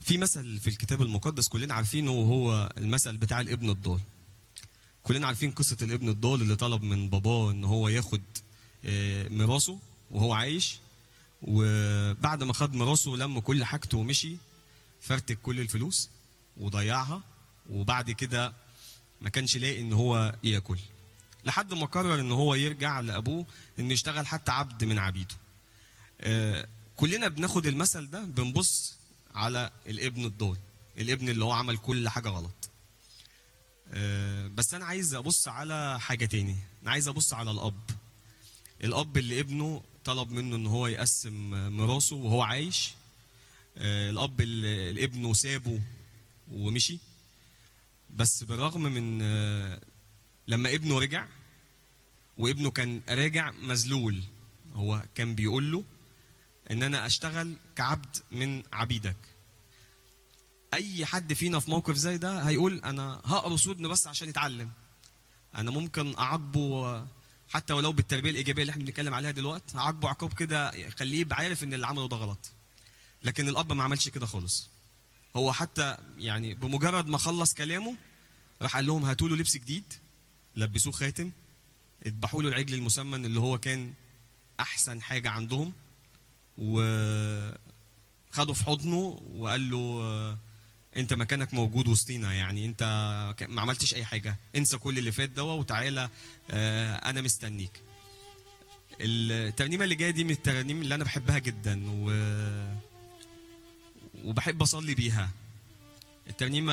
في مثل في الكتاب المقدس كلنا عارفينه وهو المثل بتاع الابن الضال كلنا عارفين قصة الابن الضال اللي طلب من باباه ان هو ياخد آه، ميراثه وهو عايش وبعد ما خد ميراثه لم كل حاجته ومشي فرتك كل الفلوس وضيعها وبعد كده ما كانش لاقي ان هو ياكل لحد ما قرر ان هو يرجع لابوه انه يشتغل حتى عبد من عبيده آه، كلنا بناخد المثل ده بنبص على الابن الضال الابن اللي هو عمل كل حاجه غلط آه، بس انا عايز ابص على حاجه تاني انا عايز ابص على الاب الاب اللي ابنه طلب منه ان هو يقسم ميراثه وهو عايش آه، الاب اللي اللي ابنه سابه ومشي بس بالرغم من آه، لما ابنه رجع وابنه كان راجع مذلول هو كان بيقول له ان انا اشتغل كعبد من عبيدك اي حد فينا في موقف زي ده هيقول انا هقرص ودنه بس عشان يتعلم انا ممكن اعاقبه حتى ولو بالتربيه الايجابيه اللي احنا بنتكلم عليها دلوقتي هعاقبه عقاب كده يخليه يبقى عارف ان اللي عمله ده غلط لكن الاب ما عملش كده خالص هو حتى يعني بمجرد ما خلص كلامه راح قال لهم هاتوا له لبس جديد لبسوه خاتم اذبحوا له العجل المسمن اللي هو كان احسن حاجه عندهم وخده في حضنه وقال له آه، انت مكانك موجود وسطينا يعني انت ك- ما عملتش اي حاجه انسى كل اللي فات دوا وتعالى آه، انا مستنيك الترنيمه اللي جايه دي من الترانيم اللي انا بحبها جدا و وبحب اصلي بيها الترنيمه